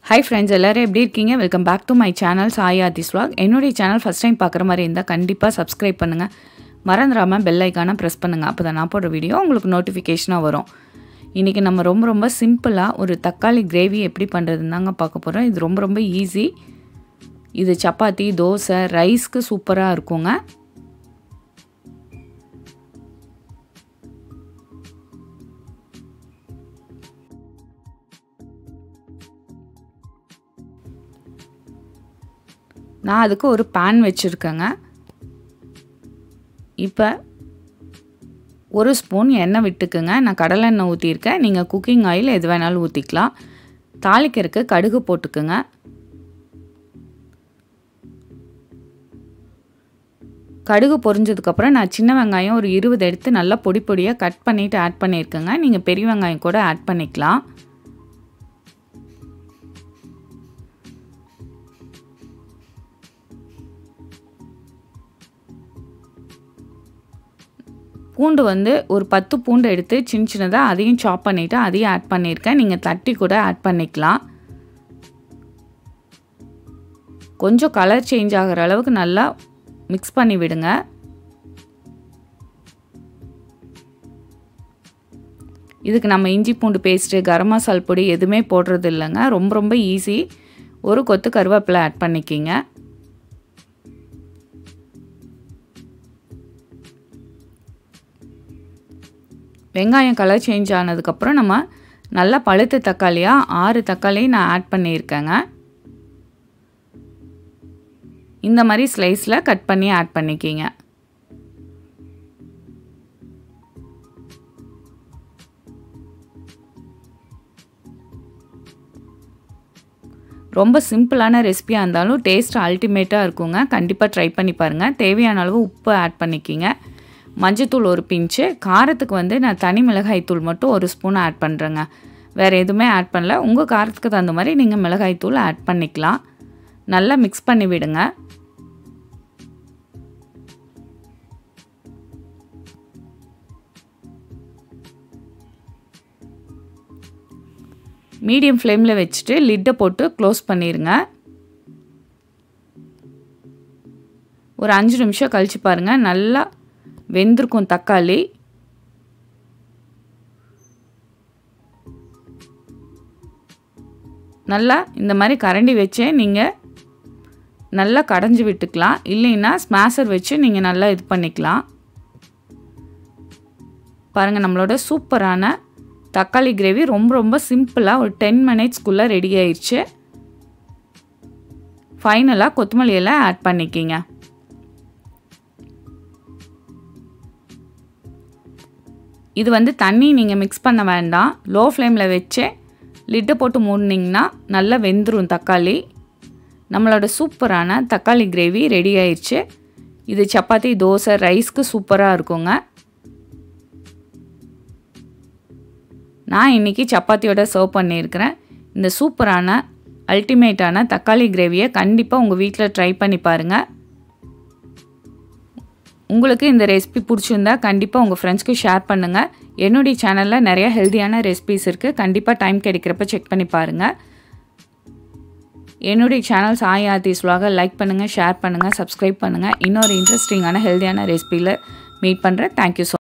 hi friends எல்லோரும் எப்படி இருக்கீங்க welcome back to my channel Sai ஆதிஸ் vlog என்னுடைய சேனல் ஃபஸ்ட் டைம் பார்க்குற மாதிரி இருந்தால் கண்டிப்பாக சப்ஸ்கிரைப் பண்ணுங்கள் மறந்துடாமல் பெல் ஐக்கானை ப்ரெஸ் பண்ணுங்கள் அப்போ தான் நான் போடுற வீடியோ உங்களுக்கு நோட்டிஃபிகேஷனாக வரும் இன்றைக்கி நம்ம ரொம்ப ரொம்ப சிம்பிளாக ஒரு தக்காளி கிரேவி எப்படி பண்ணுறதுன்னு தாங்க பார்க்க போகிறோம் இது ரொம்ப ரொம்ப ஈஸி இது சப்பாத்தி தோசை ரைஸ்க்கு சூப்பராக இருக்குங்க நான் அதுக்கு ஒரு பேன் வச்சுருக்கேங்க இப்போ ஒரு ஸ்பூன் எண்ணெய் விட்டுக்குங்க நான் கடலெண்ணெய் ஊற்றிருக்கேன் நீங்கள் குக்கிங் ஆயில் எது வேணாலும் ஊற்றிக்கலாம் தாளிக்கிறதுக்கு கடுகு போட்டுக்குங்க கடுகு பொரிஞ்சதுக்கப்புறம் நான் சின்ன வெங்காயம் ஒரு இருபது எடுத்து நல்லா பொடி பொடியாக கட் பண்ணிவிட்டு ஆட் பண்ணியிருக்கேங்க நீங்கள் பெரிய வெங்காயம் கூட ஆட் பண்ணிக்கலாம் பூண்டு வந்து ஒரு பத்து பூண்டு எடுத்து சின்ன சின்னதாக அதையும் சாப் பண்ணிவிட்டு அதையும் ஆட் பண்ணியிருக்கேன் நீங்கள் தட்டி கூட ஆட் பண்ணிக்கலாம் கொஞ்சம் கலர் சேஞ்ச் ஆகிற அளவுக்கு நல்லா மிக்ஸ் பண்ணி விடுங்க இதுக்கு நம்ம இஞ்சி பூண்டு பேஸ்ட்டு கரம் மசால் பொடி எதுவுமே போடுறது இல்லைங்க ரொம்ப ரொம்ப ஈஸி ஒரு கொத்து கருவேப்பிலை ஆட் பண்ணிக்கிங்க வெங்காயம் கலர் சேஞ்ச் ஆனதுக்கப்புறம் நம்ம நல்லா பழுத்த தக்காளியாக ஆறு தக்காளி நான் ஆட் பண்ணியிருக்கேங்க இந்த மாதிரி ஸ்லைஸில் கட் பண்ணி ஆட் பண்ணிக்கிங்க ரொம்ப சிம்பிளான ரெசிபியாக இருந்தாலும் டேஸ்ட் அல்டிமேட்டாக இருக்குங்க கண்டிப்பாக ட்ரை பண்ணி பாருங்கள் தேவையான அளவு உப்பு ஆட் பண்ணிக்கிங்க மஞ்சத்தூள் ஒரு பிஞ்சு காரத்துக்கு வந்து நான் தனி மிளகாய் தூள் மட்டும் ஒரு ஸ்பூன் ஆட் பண்ணுறேங்க வேறு எதுவுமே ஆட் பண்ணல உங்கள் காரத்துக்கு தகுந்த மாதிரி நீங்கள் மிளகாய் தூள் ஆட் பண்ணிக்கலாம் நல்லா மிக்ஸ் பண்ணி விடுங்க மீடியம் ஃப்ளேமில் வச்சுட்டு லிட்டை போட்டு க்ளோஸ் பண்ணிடுங்க ஒரு அஞ்சு நிமிஷம் கழித்து பாருங்கள் நல்லா வெந்திருக்கும் தக்காளி நல்லா இந்த மாதிரி கரண்டி வச்சே நீங்கள் நல்லா கடைஞ்சி விட்டுக்கலாம் இல்லைன்னா ஸ்மாஷர் வச்சு நீங்கள் நல்லா இது பண்ணிக்கலாம் பாருங்கள் நம்மளோட சூப்பரான தக்காளி கிரேவி ரொம்ப ரொம்ப சிம்பிளாக ஒரு டென் மினிட்ஸ்க்குள்ளே ரெடி ஆயிடுச்சு ஃபைனலாக கொத்தமல்லி எல்லாம் ஆட் பண்ணிக்கிங்க இது வந்து தண்ணி நீங்கள் மிக்ஸ் பண்ண வேண்டாம் லோ ஃப்ளேமில் வச்சு லிட்டை போட்டு மூடினீங்கன்னா நல்லா வெந்துடும் தக்காளி நம்மளோட சூப்பரான தக்காளி கிரேவி ரெடி ஆயிடுச்சு இது சப்பாத்தி தோசை ரைஸ்க்கு சூப்பராக இருக்குங்க நான் இன்றைக்கி சப்பாத்தியோட சர்வ் பண்ணியிருக்கிறேன் இந்த சூப்பரான அல்டிமேட்டான தக்காளி கிரேவியை கண்டிப்பாக உங்கள் வீட்டில் ட்ரை பண்ணி பாருங்கள் உங்களுக்கு இந்த ரெசிபி பிடிச்சிருந்தா கண்டிப்பாக உங்கள் ஃப்ரெண்ட்ஸ்க்கு ஷேர் பண்ணுங்கள் என்னுடைய சேனலில் நிறையா ஹெல்த்தியான ரெசிபிஸ் இருக்குது கண்டிப்பாக டைம் கிடைக்கிறப்ப செக் பண்ணி பாருங்கள் என்னுடைய சேனல் சாய் ஆர்த்திஸ் vlog லைக் பண்ணுங்கள் ஷேர் பண்ணுங்கள் சப்ஸ்கிரைப் பண்ணுங்கள் இன்னொரு இன்ட்ரெஸ்டிங்கான ஹெல்த்தியான ரெசிபியில் மீட் பண்ணுறேன் தேங்க்யூ ஸோ